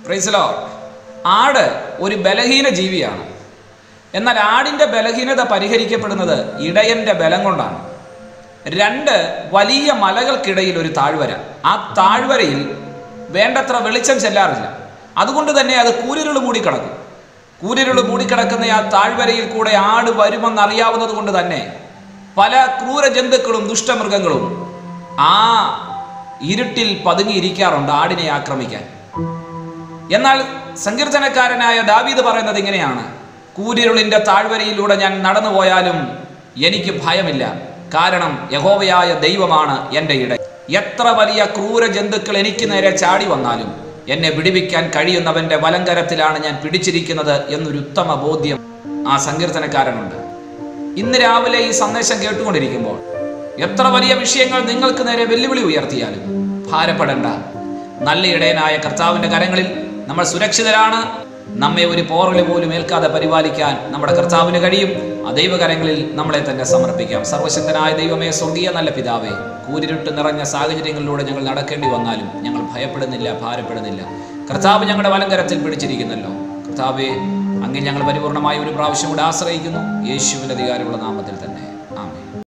പ്രൈസലോ ആട് ഒരു ബലഹീന ജീവിയാണ് എന്നാൽ ആടിൻ്റെ ബലഹീനത പരിഹരിക്കപ്പെടുന്നത് ഇടയന്റെ ബലം കൊണ്ടാണ് രണ്ട് വലിയ മലകൾക്കിടയിൽ ഒരു താഴ്വര ആ താഴ്വരയിൽ വേണ്ടത്ര വെളിച്ചം ചെല്ലാറില്ല അതുകൊണ്ട് തന്നെ അത് കൂരിരുൾ മൂടിക്കിടക്കും കൂരിരുൾ മൂടിക്കിടക്കുന്ന ആ താഴ്വരയിൽ കൂടെ ആട് വരുമെന്നറിയാവുന്നത് കൊണ്ട് തന്നെ പല ക്രൂരജന്തുക്കളും ദുഷ്ടമൃഗങ്ങളും ആ ഇരുട്ടിൽ പതുങ്ങിയിരിക്കാറുണ്ട് ആടിനെ ആക്രമിക്കാൻ എന്നാൽ സങ്കീർത്തനക്കാരനായ ദാവീദ് പറയുന്നത് ഇങ്ങനെയാണ് കൂരിരുളിന്റെ താഴ്വരയിലൂടെ ഞാൻ നടന്നു പോയാലും എനിക്ക് ഭയമില്ല കാരണം യഹോവയായ ദൈവമാണ് എൻ്റെ ഇട എത്ര വലിയ ക്രൂര ജന്തുക്കൾ എനിക്ക് നേരെ ചാടി വന്നാലും എന്നെ വിടുവിക്കാൻ കഴിയുന്നവന്റെ വലങ്കരത്തിലാണ് ഞാൻ പിടിച്ചിരിക്കുന്നത് എന്നൊരു ഉത്തമ ബോധ്യം ആ സങ്കീർത്തനക്കാരനുണ്ട് ഇന്ന് രാവിലെ ഈ സന്ദേശം കേട്ടുകൊണ്ടിരിക്കുമ്പോൾ എത്ര വലിയ വിഷയങ്ങൾ നിങ്ങൾക്ക് നേരെ വെല്ലുവിളി ഉയർത്തിയാലും ഭാരപ്പെടേണ്ട നല്ല ഇടയനായ കർത്താവിന്റെ കരങ്ങളിൽ നമ്മൾ സുരക്ഷിതരാണ് നമ്മെ ഒരു പോറല് പോലും ഏൽക്കാതെ പരിപാലിക്കാൻ നമ്മുടെ കർത്താവിന് കഴിയും ആ ദൈവകരങ്ങളിൽ നമ്മളെ തന്നെ സമർപ്പിക്കാം സർവശക്തനായ ദൈവമേ സ്വർഗീയ നല്ല പിതാവേ കൂരിരുട്ട് നിറഞ്ഞ സാഹചര്യങ്ങളിലൂടെ ഞങ്ങൾ നടക്കേണ്ടി വന്നാലും ഞങ്ങൾ ഭയപ്പെടുന്നില്ല ഭാരപ്പെടുന്നില്ല കർത്താവ് ഞങ്ങളുടെ വലങ്കരത്തിൽ പിടിച്ചിരിക്കുന്നല്ലോ കർത്താവെ അങ്ങേ ഞങ്ങൾ പരിപൂർണമായി ഒരു പ്രാവശ്യം കൂടെ ആശ്രയിക്കുന്നു യേശുവിൻ്റെ അധികാരമുള്ള നാമത്തിൽ തന്നെ